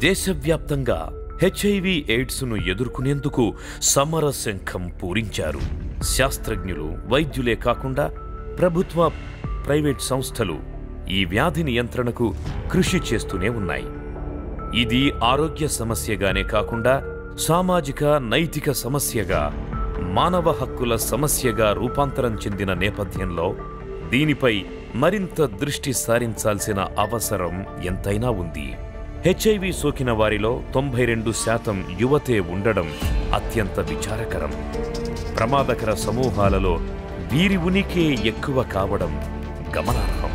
దేశవ్యాప్తంగా హెచ్ఐవి ఎయిడ్స్ను ఎదుర్కొనేందుకు సమర శంఖం పూరించారు శాస్త్రజ్ఞులు వైద్యులే కాకుండా ప్రభుత్వ ప్రైవేట్ సంస్థలు ఈ వ్యాధి నియంత్రణకు కృషి చేస్తూనే ఉన్నాయి ఇది ఆరోగ్య సమస్యగానే కాకుండా సామాజిక నైతిక సమస్యగా మానవ హక్కుల సమస్యగా రూపాంతరం చెందిన నేపథ్యంలో దీనిపై మరింత దృష్టి సారించాల్సిన అవసరం ఎంతైనా ఉంది హెచ్ఐవి సోకిన వారిలో తొంభై రెండు శాతం యువతే ఉండడం అత్యంత విచారకరం ప్రమాదకర సమూహాలలో వీరి ఉనికి ఎక్కువ కావడం గమనార్హం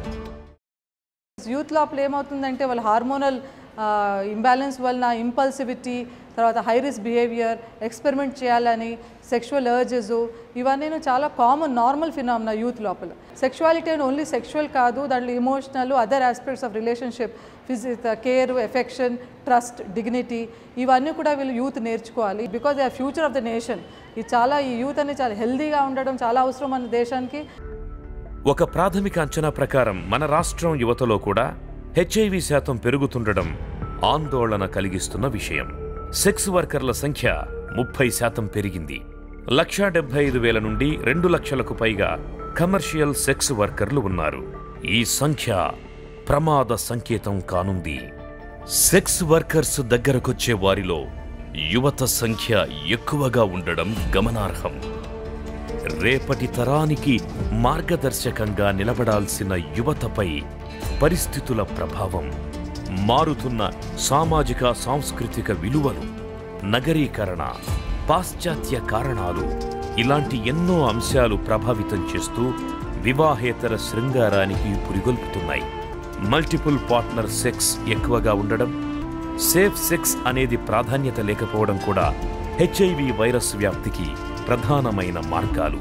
యూత్ లోపల ఏమవుతుందంటే వాళ్ళ హార్మోనల్ ఇంబ్యాలెన్స్ వలన ఇంపల్సివిటీ తర్వాత హై రిస్క్ బిహేవియర్ ఎక్స్పెరిమెంట్ చేయాలని సెక్షువల్ అర్జెస్ ఇవన్నీ చాలా కామన్ నార్మల్ ఫినామినా యూత్ లోపల సెక్షువాలిటీ అని ఓన్లీ సెక్షువల్ కాదు దాంట్లో emotional other aspects of relationship ఫిజి కేర్ ఎఫెక్షన్ ట్రస్ట్ డిగ్నిటీ ఇవన్నీ కూడా వీళ్ళు యూత్ నేర్చుకోవాలి because they future of the nation ఇది చాలా ఈ యూత్ అనేది చాలా హెల్దీగా ఉండడం చాలా అవసరం మన దేశానికి ఒక ప్రాథమిక అంచనా ప్రకారం మన రాష్ట్రం యువతలో కూడా హెచ్ఐవి శాతం పెరుగుతుండడం ఆందోళన కలిగిస్తున్న విషయం సెక్స్ వర్కర్ల సంఖ్య ముప్పై శాతం పెరిగింది లక్షా డెబ్బై ఐదు వేల నుండి రెండు లక్షలకు పైగా కమర్షియల్ సెక్స్ వర్కర్లు ఉన్నారు ఈ సంఖ్య ప్రమాద సంకేతం కానుంది సెక్స్ వర్కర్స్ దగ్గరకొచ్చే వారిలో యువత సంఖ్య ఎక్కువగా ఉండడం గమనార్హం రేపటి తరానికి మార్గదర్శకంగా నిలబడాల్సిన యువతపై పరిస్థితుల ప్రభావం మారుతున్న సామాజిక సాంస్కృతిక విలువలు నగరీకరణ పాశ్చాత్య కారణాలు ఇలాంటి ఎన్నో అంశాలు ప్రభావితం చేస్తూ వివాహేతర శృంగారానికి పురిగొల్పుతున్నాయి మల్టిపుల్ పార్ట్నర్ సెక్స్ ఎక్కువగా ఉండడం సేఫ్ సెక్స్ అనేది ప్రాధాన్యత లేకపోవడం కూడా హెచ్ఐవి వైరస్ వ్యాప్తికి ప్రధానమైన మార్గాలు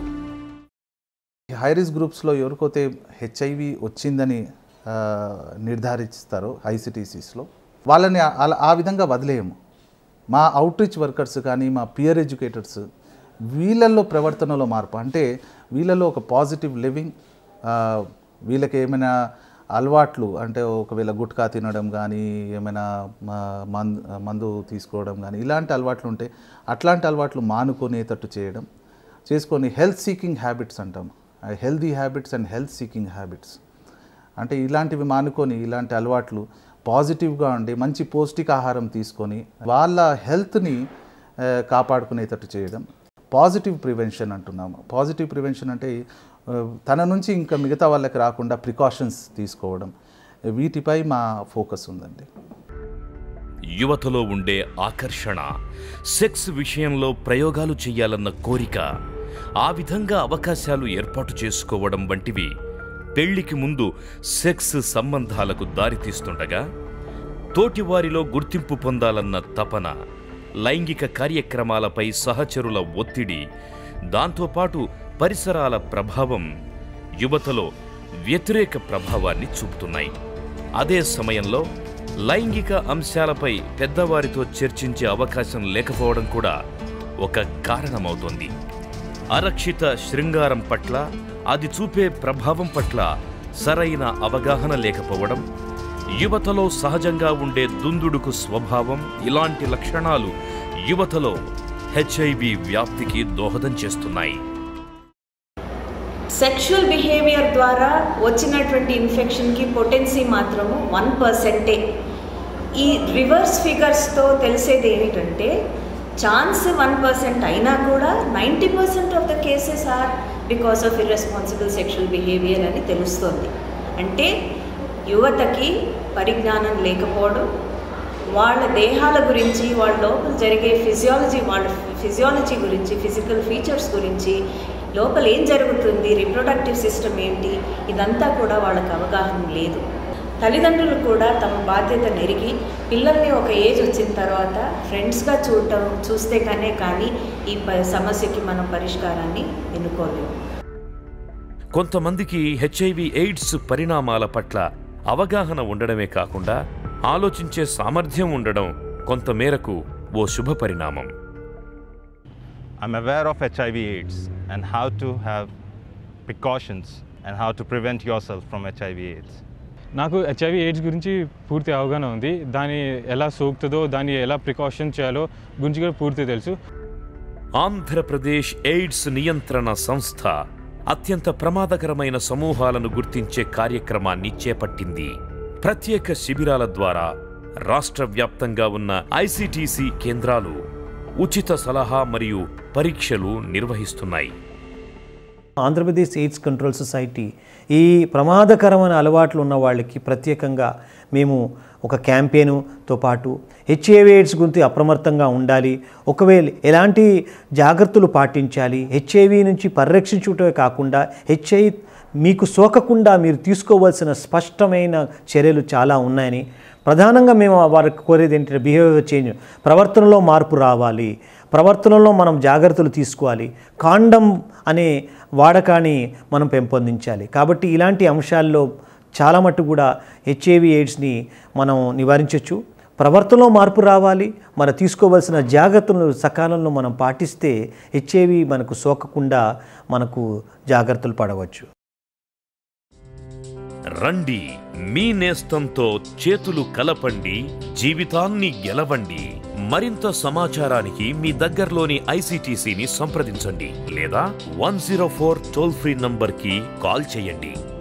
హై రిస్క్ గ్రూప్స్లో ఎవరికైతే హెచ్ఐవి వచ్చిందని ఆ, నిర్ధారిస్తారో ఐసిటీసీస్లో వాళ్ళని అలా ఆ విధంగా వదిలేయము మా అవుట్ రీచ్ వర్కర్స్ కానీ మా పియర్ ఎడ్యుకేటర్స్ వీళ్ళల్లో ప్రవర్తనలో మార్పు అంటే వీళ్ళలో ఒక పాజిటివ్ లివింగ్ వీళ్ళకి ఏమైనా అలవాట్లు అంటే ఒకవేళ గుట్కా తినడం కానీ ఏమైనా మందు మందు తీసుకోవడం కానీ ఇలాంటి అలవాట్లు ఉంటే అట్లాంటి అలవాట్లు మానుకునేటట్టు చేయడం చేసుకొని హెల్త్ సీకింగ్ హ్యాబిట్స్ అంటాం healthy habits and health seeking habits అంటే ఇలాంటివి మానుకొని ఇలాంటి అలవాట్లు పాజిటివ్గా ఉండి మంచి పౌష్టికాహారం తీసుకొని వాళ్ళ హెల్త్ని ఆ, కాపాడుకునేటట్టు చేయడం పాజిటివ్ ప్రివెన్షన్ అంటున్నాము పాజిటివ్ ప్రివెన్షన్ అంటే ఆ, తన నుంచి ఇంకా మిగతా వాళ్ళకి రాకుండా ప్రికాషన్స్ తీసుకోవడం వీటిపై మా ఫోకస్ ఉందండి యువతలో ఉండే ఆకర్షణ సెక్స్ విషయంలో ప్రయోగాలు చేయాలన్న కోరిక ఆ విధంగా అవకాశాలు ఏర్పాటు చేసుకోవడం వంటివి పెళ్లికి ముందు సెక్స్ సంబంధాలకు దారితీస్తుండగా తోటివారిలో గుర్తింపు పొందాలన్న తపన లైంగిక కార్యక్రమాలపై సహచరుల ఒత్తిడి దాంతోపాటు పరిసరాల ప్రభావం యువతలో వ్యతిరేక ప్రభావాన్ని చూపుతున్నాయి అదే సమయంలో లైంగిక అంశాలపై పెద్దవారితో చర్చించే అవకాశం లేకపోవడం కూడా ఒక కారణమవుతోంది అరక్షిత శృంగారం పట్ల అది చూపే ప్రభావం పట్ల సరైన అవగాహన లేకపోవడం యువతలో సహజంగా ఉండే దుందుడుకు స్వభావం ఇలాంటి లక్షణాలు యువతలో హెచ్ఐవి వ్యాప్తికి దోహదం చేస్తున్నాయి సెక్షువల్ బిహేవియర్ ద్వారా వచ్చినటువంటి ఇన్ఫెక్షన్కి పొటెన్సీ మాత్రము వన్ పర్సెంటే ఈ రివర్స్ ఫిగర్స్తో తెలిసేది ఏమిటంటే ఛాన్స్ వన్ పర్సెంట్ అయినా కూడా ninety percent of the cases are because of irresponsible sexual behaviour అని తెలుస్తోంది అంటే యువతకి పరిజ్ఞానం లేకపోవడం వాళ్ళ దేహాల గురించి వాళ్ళ లోపల జరిగే ఫిజియాలజీ వాళ్ళ ఫిజియాలజీ గురించి ఫిజికల్ ఫీచర్స్ గురించి లోపల ఏం జరుగుతుంది రిప్రొడక్టివ్ సిస్టమ్ ఏంటి ఇదంతా కూడా వాళ్ళకి అవగాహన లేదు తల్లిదండ్రులు కూడా తమ బాధ్యత నెరిగి పిల్లల్ని ఒక ఏజ్ వచ్చిన తర్వాత ఫ్రెండ్స్గా చూడటం చూస్తే కానీ కానీ ఈ ప సమస్యకి మనం పరిష్కారాన్ని ఎన్నుకోలేము కొంతమందికి హెచ్ఐవి ఎయిడ్స్ పరిణామాల పట్ల అవగాహన ఉండడమే కాకుండా ఆలోచించే సామర్థ్యం ఉండడం కొంతమేరకు ఓ శుభ పరిణామం I'm aware of HIV AIDS and how to have precautions and how to prevent yourself from HIV AIDS. నాకు హెచ్ఐవి ఎయిడ్స్ గురించి పూర్తి అవగాహన ఉంది దాన్ని ఎలా సోకుతుందో దాన్ని ఎలా ప్రికాషన్ చేయాలో గురించి కూడా పూర్తి తెలుసు ఆంధ్రప్రదేశ్ ఎయిడ్స్ నియంత్రణ సంస్థ అత్యంత ప్రమాదకరమైన సమూహాలను గుర్తించే కార్యక్రమాన్ని చేపట్టింది ప్రత్యేక శిబిరాల ద్వారా రాష్ట్ర వ్యాప్తంగా ఉన్న ఐసిటిసి కేంద్రాలు ఉచిత సలహా మరియు పరీక్షలు నిర్వహిస్తున్నాయి ఆంధ్రప్రదేశ్ ఎయిడ్స్ కంట్రోల్ సొసైటీ ఈ ప్రమాదకరమైన అలవాట్లు ఉన్న వాళ్ళకి ప్రత్యేకంగా మేము ఒక క్యాంపెయిన్తో పాటు హెచ్ఐవి ఎయిడ్స్ గురించి అప్రమత్తంగా ఉండాలి ఒకవేళ ఎలాంటి జాగ్రత్తలు పాటించాలి హెచ్ఐవి నుంచి పరిరక్షించుటమే కాకుండా హెచ్ఐ మీకు సోకకుండా మీరు తీసుకోవాల్సిన స్పష్టమైన చర్యలు చాలా ఉన్నాయని ప్రధానంగా మేము వారికి కోరేది ఏంటంటే బిహేవియర్ చేంజ్ ప్రవర్తనలో మార్పు రావాలి ప్రవర్తనలో మనం జాగ్రత్తలు తీసుకోవాలి కాండం అనే వాడకాన్ని మనం పెంపొందించాలి కాబట్టి ఇలాంటి అంశాల్లో చాలా మట్టు కూడా హెచ్ఐవి ఎయిడ్స్ని మనం నివారించవచ్చు ప్రవర్తనలో మార్పు రావాలి మన తీసుకోవాల్సిన జాగ్రత్తలను సకాలంలో మనం పాటిస్తే హెచ్ఐవి మనకు సోకకుండా మనకు జాగ్రత్తలు పడవచ్చు రండి మీ నేస్తంతో చేతులు కలపండి జీవితాన్ని గెలవండి మరింత సమాచారానికి మీ దగ్గరలోని ఐసీటీసీని సంప్రదించండి లేదా one zero four toll free నంబర్కి కాల్ చేయండి